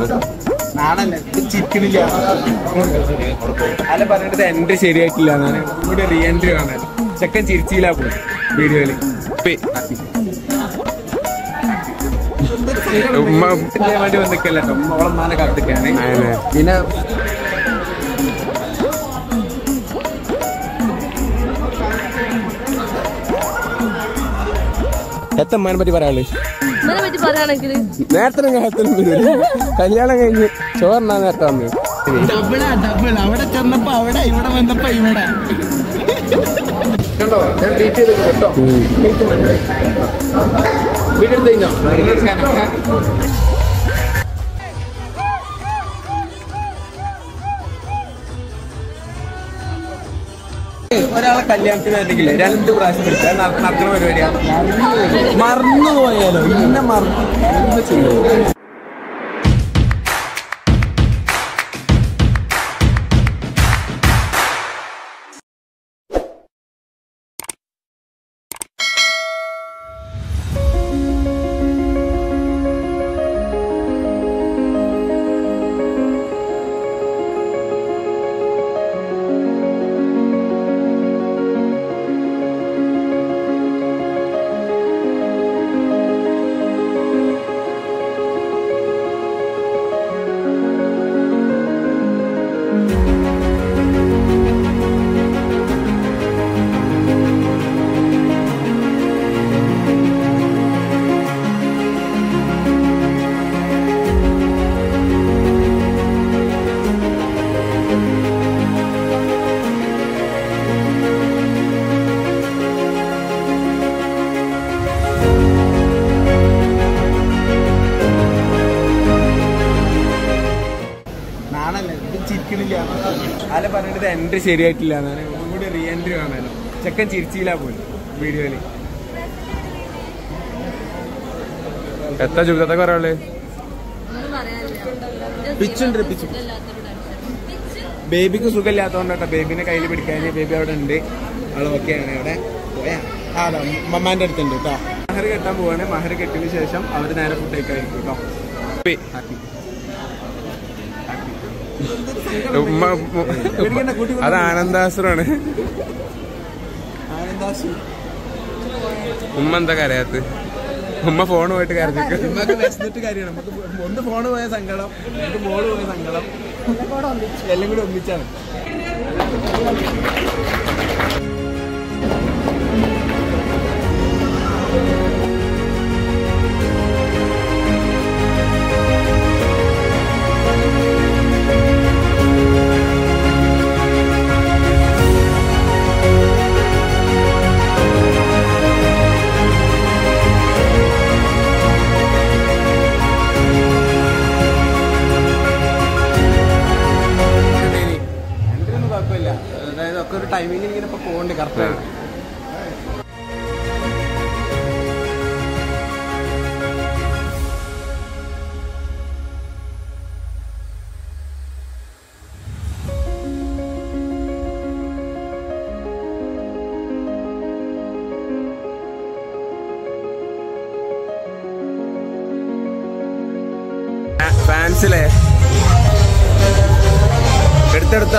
നാടല്ല ചിക്കനില്ല അല്ല പറഞ്ഞിട്ട് എൻട്രി ശരിയായിട്ടില്ല എന്നാണ് കൂടെ റീ എൻട്രി കാണാൻ ചെക്കൻ ചിരിച്ചില്ല പോയി വീഡിയോയില് ഉമ്മ ഇതിന് വേണ്ടി വന്നിക്കല്ലോ ഉമ്മ ഓളമ്മാനെ കാത്തിക്കാണ് പിന്നെ എത്തമ്മാനെ പറ്റി പറയാള് ഇവനെ പറ്റി പറയുകയാണെങ്കിൽ നേരത്തെ കാലത്തിനും കല്യാണം കഴിഞ്ഞ് ചോറിനാ നേരത്തെ വന്ന് ഡബിളാ ഡബിൾ അവിടെ ചെന്നപ്പോ അവിടെ ഇവിടെ വന്നപ്പോ ഇവിടെ കണ്ടോ ഞാൻ ട്രീറ്റ് ചെയ്ത് കേട്ടോ വീഡിയോ എടുത്ത് കഴിഞ്ഞോ ഒരാളെ കല്യാണത്തിന് അല്ലെങ്കിൽ രണ്ട് പ്രാവശ്യം വിളിച്ചാൽ നടക്കുന്ന പരിപാടിയാണ് മറന്നുപോയാലോ ഇന്നെ മറന്നു എന്താ ചെയ്യും നാണല്ല ഇത് ചിരിക്കണില്ല അല്ല പറഞ്ഞിട്ട് എൻട്രി ശരിയായിട്ടില്ല എന്നാണ് കൂടി റീ എൻട്രി കാണാനോ ചെക്കൻ ചിരിച്ചില്ല പോയി വീഡിയോയില് എത്ര ചുരുക്കത്തെ പറയാള് ഒന്നും പറയാനില്ല പിച്ചുണ്ട് പിച്ചു ബേബിക്ക് സുഖമില്ലാത്തതുകൊണ്ടാട്ടോ ബേബിനെ കയ്യിൽ പിടിക്കാൻ ബേബി അവിടെ ഉണ്ട് അവൾ ഓക്കെയാണ് അവിടെ പോയാ ആ അതാ മമ്മാന്റെ അടുത്തുണ്ട് കേട്ടോ മഹർ കെട്ടാൻ പോവാണ് മഹർ കെട്ടിയതിന് ശേഷം അവർ നേരെ ഫുഡ് കഴിക്കായിരിക്കും കേട്ടോ ഹാപ്പി ഉമ്മ അത് ആനന്ദാസുരാണ് ഉമ്മ എന്താ കരയാത്ത് ഉമ്മ ഫോൺ പോയിട്ട് കരഞ്ഞിട്ട് നമുക്ക് വിശന്നിട്ട് കാര്യമാണ് നമുക്ക് ഒന്ന് ഫോണ് പോയ സങ്കടം രണ്ട് മോള് പോയ സങ്കടം എല്ലാം കൂടി ഒന്നിച്ചാണ് രണ്ടിനൊന്നും കുഴപ്പമില്ല അതായത് ഒക്കെ ഒരു ടൈമിങ്ങിൽ ഇങ്ങനെ ഇപ്പൊ പോകണ്ട് കറക്റ്റ് ഫാൻസിലെ എടുത്തെടുത്ത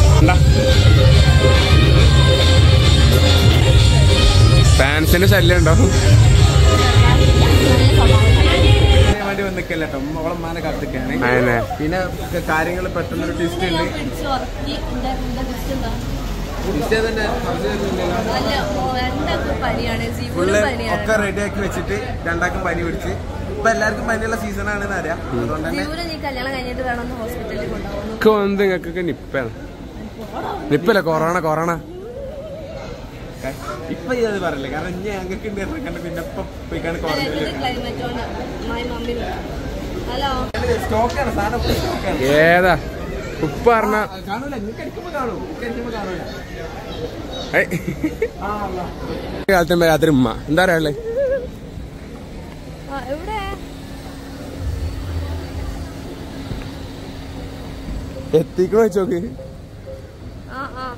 ഫാൻസിന്റെ ശല്യം ഉണ്ടോ വേണ്ടി വന്നിക്കല്ലോ കേട്ടോ ഉമ്മ ഓളമ്മാനെ കാത്തിക്കാണ് അതന്നെ. പിന്നെ കാര്യങ്ങൾ പെട്ടെന്ന് ഒരു ട്വിസ്റ്റ് ഉണ്ട് പിടിച്ച് ഉറക്കി എന്റെ എന്റെ ലിസ്റ്റ് എന്താ ട്വിസ്റ്റ് തന്നെ സംശയമൊന്നുമില്ലല്ലോ. അല്ല ഓ, രണ്ടാൾക്കും പനിയാണ് ഫുള്ള് ജീവനും ഒക്കെ പനിയാണ് റെഡിയാക്കി വെച്ചിട്ട് രണ്ടാക്കും പനി പിടിച്ച് ഇപ്പൊ എല്ലാവർക്കും പനിയുള്ള സീസൺ ആണെന്ന് അറിയാം അതുകൊണ്ട് തന്നെ ജീവനെ നീ കല്യാണം കഴിഞ്ഞിട്ട് വേണമെന്ന് ഹോസ്പിറ്റലിൽ കൊണ്ടുപോകുന്നു ഒക്കെ വന്ന് നിങ്ങൾക്കൊക്കെ നിപ്പാണ് നിപ്പല്ല കൊറോണ കൊറോണ ഇപ്പൊ ഈ അത് പറയില്ല കാരണം ഇനി ഞങ്ങൾക്ക് ഉണ്ട് ഇറക്കണ്ട പിന്നെ ഇപ്പൊ പോയിക്കാണ് കോടതിയിൽ ക്ലൈമറ്റ് കൊണ്ട് മൈ മമ്മി ഹലോ സ്റ്റോക്കാണ് സാധനം സ്റ്റോക്കാണ് ഏതാ ഉപ്പ പറഞ്ഞ കാണൂല നിങ്ങൾക്ക് അടിക്കുമ്പോ കാണും നിങ്ങൾക്ക് അടിക്കുമ്പോ കാണൂല ആ അല്ല കാലത്തും വരാത്തൊരു ഉമ്മ എന്താ പറയാ ആ എവിടെ എത്തിക്കണോ വെച്ചോക്ക് ആ ആ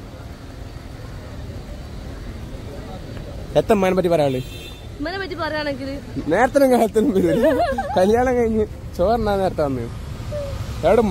എത്തമ്മാനെ പറ്റി പറയാള് ഇമ്മനെ പറ്റി പറയുകയാണെങ്കിൽ നേരത്തെ കാലത്തിനും വരില്ല കല്യാണം കഴിഞ്ഞ് ചോറിനാ നേരത്തെ വന്ന് എവിടുമ്മ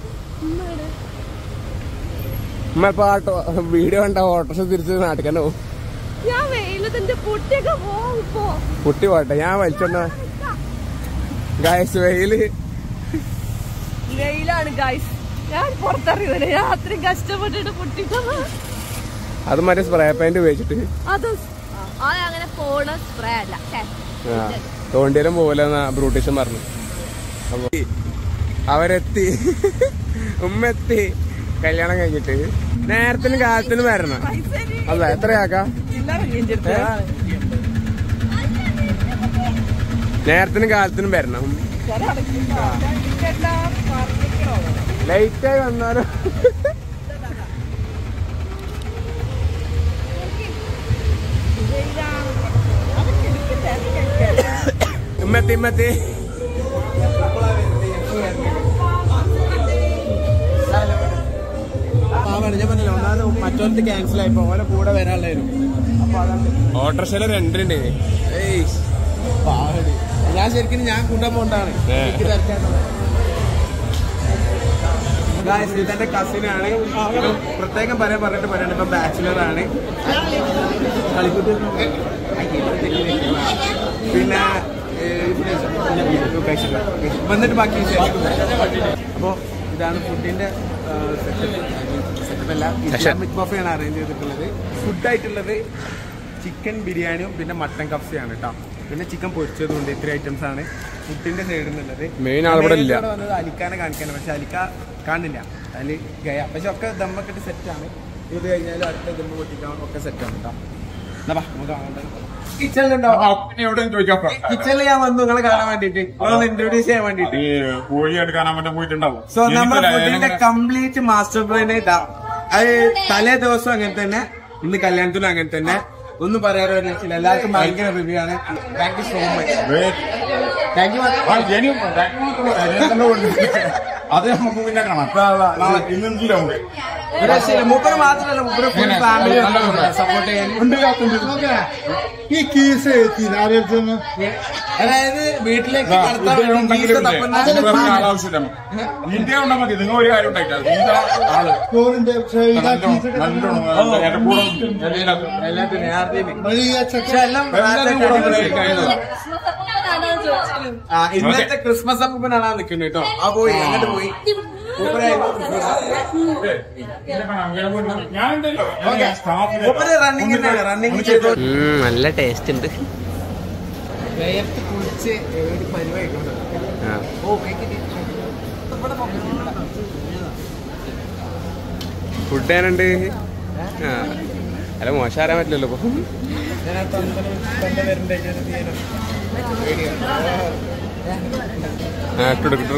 ഉമ്മ ഇപ്പൊ ആട്ടോ വീഡിയോ കണ്ട ഓട്ടോറിക്ഷ തിരിച്ച് നാട്ടിക്കന്നെ പോകും ഞാൻ വെയിലത്തിന്റെ പൊട്ടിയൊക്കെ പോകും ഇപ്പോ കുട്ടി പോട്ടെ ഞാൻ വലിച്ചോണ്ട ഗായസ് വെയില് വെയിലാണ് ഗൈസ് ഞാൻ പുറത്തിറങ്ങിയത് ഞാൻ അത്രയും കഷ്ടപ്പെട്ടിട്ട് പൊട്ടിട്ടത് അത് മറ്റേ സ്പ്രേ പെയിന്റ് ഉപയോഗിച്ചിട്ട് അത് അത് അങ്ങനെ പോണ സ്പ്രേ അല്ല ഛെ. ആ തോണ്ടിയാലും പോലെന്നാ ബ്രൂട്ടീഷൻ പറഞ്ഞു അപ്പൊ അവരെത്തി ഉമ്മ എത്തി കല്യാണം കഴിഞ്ഞിട്ട് നേരത്തിനും കാലത്തിനും വരണം അല്ല എത്രയാക്കാ നേരത്തിനും കാലത്തിനും വരണം ലൈറ്റായി വന്നാലും ഉമ്മത്തി ഉമ്മത്തി പാവാണ് ഞാൻ പറഞ്ഞില്ല ഒന്നാമത് മറ്റോർക്ക് ക്യാൻസൽ ആയിപ്പോ ഓലെ കൂടെ വരാനുള്ളായിരുന്നു അപ്പൊ അതാണ് ഓട്ടോറിക്ഷയില് രണ്ടുണ്ട് ഏയ് പാവടി ഞാൻ ശരിക്കും ഞാൻ കൂട്ടാൻ പോണ്ടാണ് ഏ. എനിക്ക് തിരക്കാണ് ഗായ്സ് ഇതെന്റെ കസിനാണ് പ്രത്യേകം പറയാൻ പറഞ്ഞിട്ട് പറയണ്ട ഇപ്പൊ ബാച്ചിലർ ആണ് കളിക്കുട്ടി പിന്നെ ഏ, ഉപേക്ഷില്ല. വന്നിട്ട് ബാക്കി വിശേഷം അപ്പോ ഇതാണ് ഫുഡിന്റെ സെറ്റപ്പ് അല്ല ഇസ്ലാമിക് ബഫയാണ് അറേഞ്ച് ചെയ്തിട്ടുള്ളത് ഫുഡായിട്ടുള്ളത് ചിക്കൻ ബിരിയാണിയും പിന്നെ മട്ടൻ കപ്സയാണ് കേട്ടോ പിന്നെ ചിക്കൻ പൊരിച്ചതുണ്ട് ഇത്രയും ഐറ്റംസ് ആണ് ഫുഡിന്റെ സൈഡിൽ നിന്നുള്ളത് Main ആൾ ഇവിടെ ഇല്ല. ഇവിടെ വന്നത് അലിക്കാനെ കാണിക്കാനാണ് പക്ഷെ അലിക്ക കാണില്ല അതിൽ ഗയ പക്ഷെ ഒക്കെ ദമ്മൊക്കെ ഇട്ട് സെറ്റാണ് ഇത് കഴിഞ്ഞാലും അടുത്ത ദമ്മ് പൊട്ടിക്കാൻ ഒക്കെ സെറ്റാണ് കേട്ടോ എന്നാ വാ, നമുക്ക് കാണാൻ കിച്ചണിലുണ്ടോ കിച്ചണിൽ ഞാൻ വന്നു നിങ്ങളെ കാണാൻ വേണ്ടിട്ട് നിങ്ങളൊന്ന് ഇൻട്രോഡ്യൂസ് ചെയ്യാൻ വേണ്ടിട്ട് കോഴി എടുക്കാനാൻ മറ്റേ പോയിട്ടുണ്ടാവും സോ നമ്മുടെ ഫുഡിന്റെ കംപ്ലീറ്റ് മാസ്റ്റർ പ്ലാൻ ഇതാ അത് തലേ ദിവസം അങ്ങനെ തന്നെ ഇന്ന് കല്യാണത്തിനും അങ്ങനെ തന്നെ ഒന്നും പറയാറോ രക്ഷയില്ല എല്ലാവർക്കും ഭയങ്കര റിവ്യൂ ആണ് thank you so much thank you അത് നമുക്ക് പിന്നെ കാണാം നാളെ ഇന്നെങ്കിലും ഉണ്ട് ഒരു രക്ഷയില്ല മൂപ്പര് മാത്രമല്ല മൂപ്പര് ഫുൾ ഫാമിലി സപ്പോർട്ട് ചെയ്യാൻ ഈ കീസ് ആലോചിച്ചൊന്ന് അതായത് വീട്ടിലേക്ക് കടത്താൻ ഇത് വേണ്ടി ഉണ്ടെങ്കിലും ഗീസ് ഇല്ലേ? തപ്പുന്ന അതിന് വേറെ ആളാവശ്യമില്ല ഇന്ത്യ ഉണ്ടാ മതി നിങ്ങൾ ഒരു കാര്യം ഉണ്ടാക്കിയാൽ ഇന്ത്യ ആള് ചോറിന്റെ നല്ലോണം നല്ലോണം എന്റെ കൂടെ എല്ലാത്തിനും ഞാൻ അറിഞ്ഞില്ല. വലിയ ചക്ക പക്ഷെ എല്ലാം എല്ലാത്തിനും കൂടെ നമ്മള് കഴിയുന്നതാ. ആ, ഇന്നത്തെ ക്രിസ്മസ് അപ്പനാണ് നിൽക്കുന്നത് കേട്ടോ ആ പോയി അങ്ങോട്ട് പോയി മൂപ്പരായിരുന്നു ക്രിസ്മസ്. ഞാനുണ്ടല്ലോ സ്റ്റാഫിനെ മൂപ്പര് റണ്ണിങ് തന്നെയാണ് റണ്ണിങ് ചെയ്തു നല്ല ടേസ്റ്റ് ഉണ്ട് വേർത്ത് കുളിച്ച് ഒരു പരിപാടി ആ. ഓ കഴിക്കിട്ട് ഇവിടെ നോക്ക്. ഫുഡ് ഏനുണ്ട് ആ അല്ല മോശം അറിയാൻ പറ്റില്ലല്ലോ ഇപ്പൊ ഇതിനകത്ത് അന്തരം തന്നെ വരണ്ടേ ഇത് ചെയ്യാനോ? പേടിയാ. ആ ഇട്ടു ഇട്ടു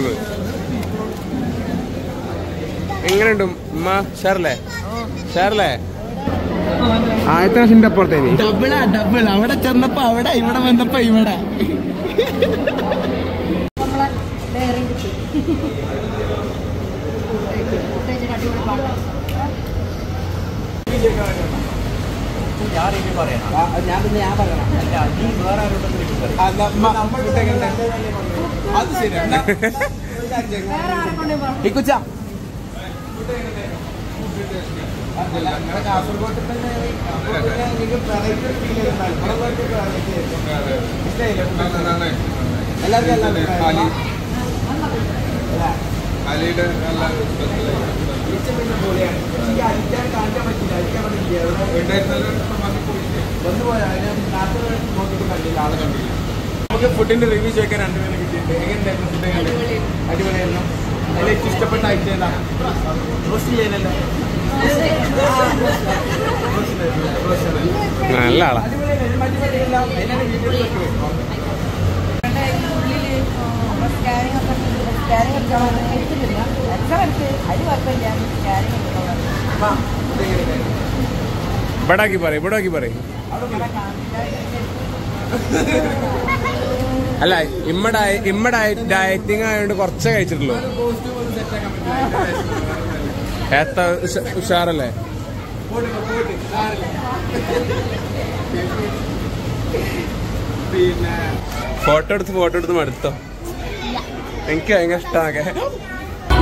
എങ്ങനെയുണ്ട് ഉമ്മ ഷാറല്ലേ ഷാറല്ലേ ആദ്യത്തെ പ്രാവശ്യം അപ്പുറത്തേനി ഡബിളാ ഡബിൾ അവിടെ ചെന്നപ്പോ അവിടെ ഇവിടെ വന്നപ്പോ ഇവിടെ ആ, നമ്മ- നമ്മ ഫുഡൊക്കെ ഉണ്ട്. അത് ശരിയാണ് ഇക്കുച്ച അതല്ല, നിങ്ങളെ കാസർഗോഡ് തന്നെ അപ്പൊ പിന്നെ നിങ്ങൾക്ക് variety ഒരു feel ചെയ്യുന്നുണ്ടാവും. ഇവിടെ പോയിട്ട് variety ആയിരിക്കും. ഇഷ്ടമായില്ലേ food? എല്ലാവർക്കും എല്ലാം ഇഷ്ടമായോ? അല്ലേ? ഈച്ച പിന്നെ പൊളിയാണ്. പക്ഷേ ഈ അടിക്കാൻ കാണിക്കാൻ പറ്റില്ല. അടിക്കാൻ പറ്റില്ല. ഇവിടെ വന്നു പോയാ അതിനെ നേരത്തെ നോക്കിയിട്ട് കണ്ടില്ല ആളെ കണ്ടില്ല നമുക്ക് ഫുഡിന്റെ റിവ്യൂ ചോദിക്കാൻ രണ്ടുപേരും കിട്ടിയിട്ടുണ്ട് എങ്ങനെയുണ്ടായിരുന്നു ഫുഡ് അടിപൊളിയായിരുന്നു അതിൽ ഏറ്റവും ഇഷ്ടപ്പെട്ട ഐറ്റം ഏതാ റോസ്റ്റ് ചെയ്യാനല്ലോ നല്ല ആളാ ഇവിടെ ആക്കി പറയും ഇവിടെ ആക്കി പറയും അല്ല ഇമ്മ ഡയ ഇമ്മ ഡയറ്റിങ് ആയതുകൊണ്ട് കുറച്ചേ കഴിച്ചിട്ടുള്ളൂ എത്ര ഉഷ- ഉഷാറല്ലേ പിന്നെ ഫോട്ടോ എടുത്ത് ഫോട്ടോ എടുത്ത് മടുത്തോ എനിക്ക് ഭയങ്കര ഇഷ്ടമാകെ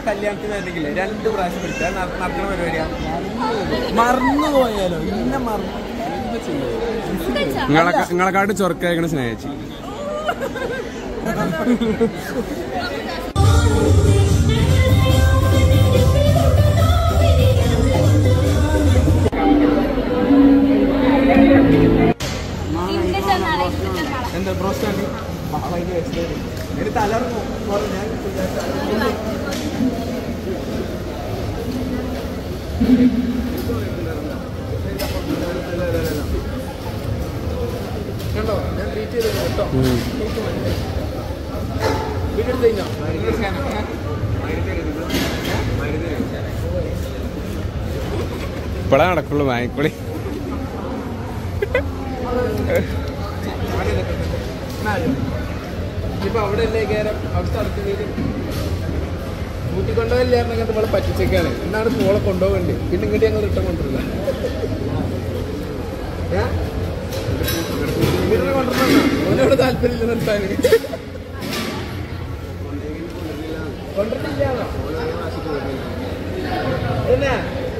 കല്യാണത്തിന് വരണമെങ്കിലേ രണ്ട് പ്രാവശ്യം വിളിച്ചാൽ നടക്കുന്ന പരിപാടിയാ മറന്നു പോയാലോ ഇന്നെ മറന്നു നിങ്ങളെ നിങ്ങളെക്കാട്ട് ചൊറക്കായിക്കണ സ്നേഹിച്ചു എന്താ ബ്രോസ്റ്റാണ് എനിക്ക് തലർന്നു ഞാൻ കണ്ടോ ഞാൻ ട്രീറ്റ് ചെയ്തത് കേട്ടോ വീഡിയോ എടുത്ത് കഴിഞ്ഞോ ഇപ്പഴാ നടക്കുള്ളൂ വാങ്ങിക്കൂടി ഇപ്പൊ അവിടെ അല്ലേ കയറാം അവിടുത്തെ അടുത്തത് കൂട്ടിക്കൊണ്ടുപോയില്ലായിരുന്നെങ്കിൽ നമ്മളെ പറ്റിച്ചേക്കാണ് എന്നാണ് മോളെ കൊണ്ടുപോകണ്ടേ പിന്നെ ഇങ്ങോട്ട് ഞങ്ങൾ റിട്ടേൺ കൊണ്ടുവരില്ല ഇങ്ങോട്ട് കൊണ്ടുവരണോ ഓനോട് താല്പര്യമില്ല നിർത്താൻ കൊണ്ടിട്ടില്ലാന്നോ എന്നാ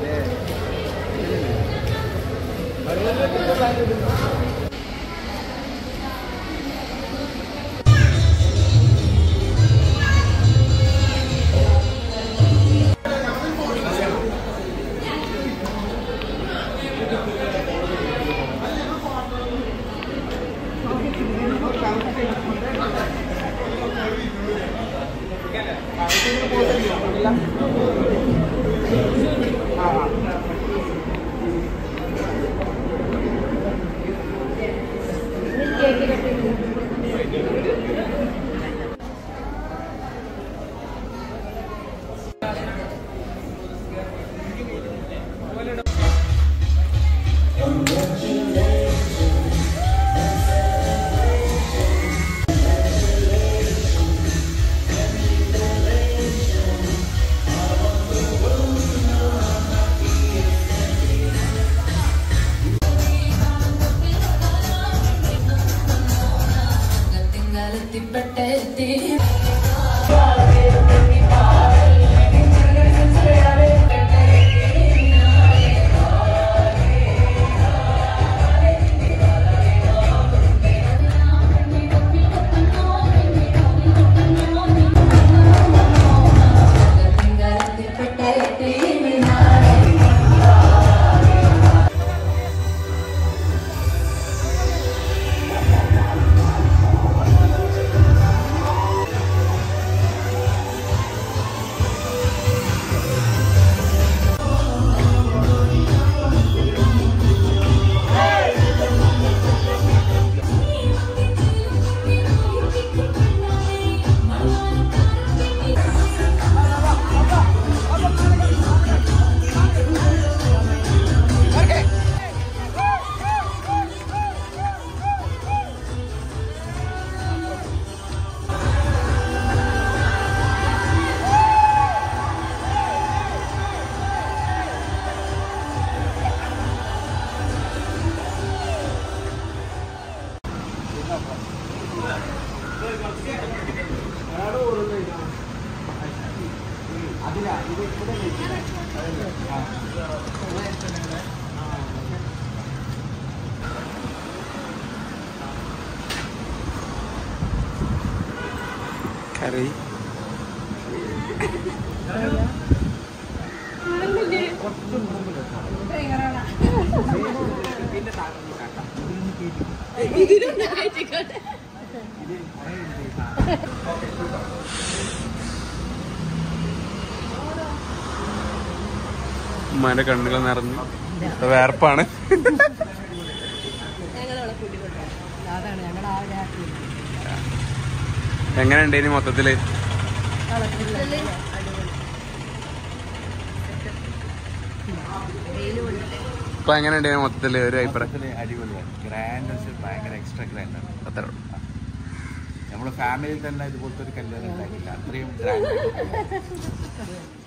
കറി ഉമ്മാന്റെ കണ്ണുകൾ നിറഞ്ഞു ഇപ്പൊ വേർപ്പാണ് ഞങ്ങളവിടെ കൂട്ടിക്കൊണ്ടു അതാണ് ഞങ്ങളുടെ ആ രാത്രി എങ്ങനെ ഉണ്ടേനി മൊത്തത്തില് ഇപ്പൊ എങ്ങനെ ഉണ്ടേനി മൊത്തത്തില് ഒരു അഭിപ്രായം അടിപൊളിയാണ് ഗ്രാൻഡ് ഭയങ്കര എക്സ്ട്രാ ഗ്രാൻഡ് ആണ് അത്രേ ഉള്ളൂ. നമ്മുടെ ഫാമിലിയിൽ തന്നെ ഇതുപോലത്തെ ഒരു കല്യാണം ഉണ്ടാക്കില്ല അത്രയും ഗ്രാൻഡ്